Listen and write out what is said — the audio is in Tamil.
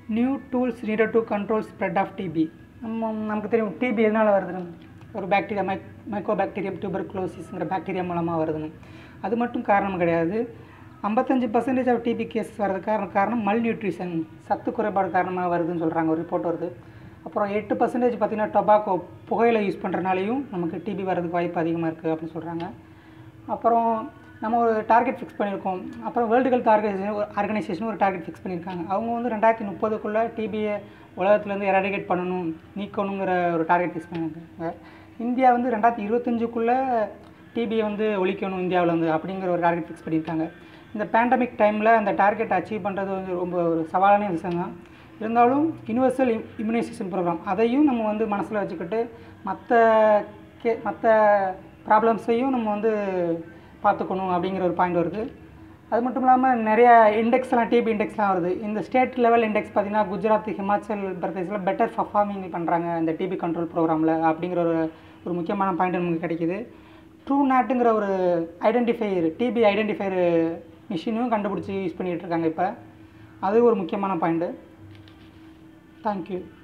new tools needed to control spread of TB நம்ம நமக்கு தெரியும் டிபி எதனால் வருதுன்னு ஒரு பாக்டீரியா மைக் மைக்கோ பாக்டீரியம் டியூபர்குலோசிஸ்ங்கிற பாக்டீரியா மூலமாக வருதுன்னு அது மட்டும் காரணம் கிடையாது ஐம்பத்தஞ்சு பர்சன்டேஜ் ஆஃப் டிபி கேஸ் வரதுக்கு காரணம் காரணம் மல் நியூட்ரிஷன் சத்து குறைபாடு காரணமாக வருதுன்னு சொல்கிறாங்க ஒரு ரிப்போர்ட் வருது அப்புறம் எட்டு பர்சன்டேஜ் பார்த்திங்கன்னா டொபாக்கோ புகையில யூஸ் பண்ணுறனாலையும் நமக்கு டிபி வரதுக்கு வாய்ப்பு அதிகமாக இருக்குது அப்படின்னு சொல்கிறாங்க அப்புறம் நம்ம ஒரு டார்கெட் ஃபிக்ஸ் பண்ணியிருக்கோம் அப்புறம் வேர்ல்டு ஹெல்த் ஆர்கனைசேஷன் ஒரு ஆர்கனைசேஷன் ஒரு டார்கெட் ஃபிக்ஸ் பண்ணியிருக்காங்க அவங்க வந்து ரெண்டாயிரத்தி முப்பதுக்குள்ளே டிபியை உலகத்துலேருந்து எராடிகேட் பண்ணணும் நீக்கணுங்கிற ஒரு டார்கெட் ஃபிக்ஸ் பண்ணியிருக்காங்க இந்தியா வந்து ரெண்டாயிரத்தி இருபத்தஞ்சுக்குள்ளே டிபியை வந்து ஒழிக்கணும் இந்தியாவில் வந்து அப்படிங்கிற ஒரு டார்கெட் ஃபிக்ஸ் பண்ணியிருக்காங்க இந்த பேண்டமிக் டைமில் அந்த டார்கெட் அச்சீவ் பண்ணுறது வந்து ரொம்ப ஒரு சவாலான விஷயம் தான் இருந்தாலும் யுனிவர்சல் இம்யூனைசேஷன் ப்ரோக்ராம் அதையும் நம்ம வந்து மனசில் வச்சுக்கிட்டு மற்ற கே மற்ற ப்ராப்ளம்ஸையும் நம்ம வந்து பார்த்துக்கணும் அப்படிங்கிற ஒரு பாயிண்ட் வருது அது மட்டும் இல்லாமல் நிறைய இண்டெக்ஸ்லாம் டிபி இண்டெக்ஸ்லாம் வருது இந்த ஸ்டேட் லெவல் இண்டெக்ஸ் பார்த்திங்கன்னா குஜராத் ஹிமாச்சல் பிரதேசில் பெட்டர் பர்ஃபார்மிங் பண்ணுறாங்க இந்த டிபி கண்ட்ரோல் ப்ரோக்ராமில் அப்படிங்கிற ஒரு ஒரு முக்கியமான பாயிண்ட் நமக்கு கிடைக்கிது ட்ரூ நாட்டுங்கிற ஒரு ஐடென்டிஃபையர் டிபி ஐடென்டிஃபையர் மிஷினும் கண்டுபிடிச்சி யூஸ் பண்ணிகிட்டு இருக்காங்க இப்போ அது ஒரு முக்கியமான பாயிண்ட்டு தேங்க்யூ